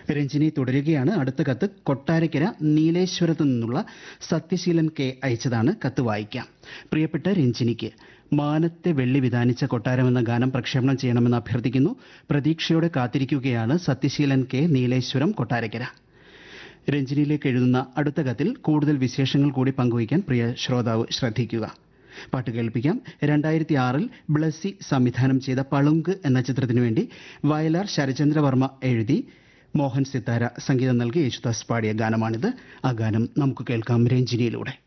രഞ്ജിനി തുടരുകയാണ് അടുത്ത കത്ത് കൊട്ടാരക്കര നീലേശ്വരത്തു നിന്നുള്ള സത്യശീലൻ കെ അയച്ചതാണ് കത്ത് വായിക്കാം പ്രിയപ്പെട്ട രഞ്ജിനിക്ക് മാനത്തെ വെള്ളി വിധാനിച്ച കൊട്ടാരം എന്ന ഗാനം പ്രക്ഷേപണം ചെയ്യണമെന്ന് അഭ്യർത്ഥിക്കുന്നു പ്രതീക്ഷയോടെ കാത്തിരിക്കുകയാണ് സത്യശീലൻ കെ നീലേശ്വരം കൊട്ടാരക്കര രഞ്ജിനിയിലേക്ക് എഴുതുന്ന അടുത്ത കത്തിൽ കൂടുതൽ വിശേഷങ്ങൾ കൂടി പങ്കുവയ്ക്കാൻ പ്രിയ ശ്രോതാവ് ശ്രദ്ധിക്കുക പാട്ട് കേൾപ്പിക്കാം രണ്ടായിരത്തി ആറിൽ ബ്ലസ്സി സംവിധാനം ചെയ്ത പളുങ്ക് എന്ന ചിത്രത്തിനു വേണ്ടി വയലാർ ശരചന്ദ്രവർമ്മ എഴുതി മോഹൻ സിത്താര സംഗീതം നൽകി യേശുദാസ് പാടിയ ഗാനമാണിത് ആ ഗാനം നമുക്ക് കേൾക്കാം രഞ്ജിനിയിലൂടെ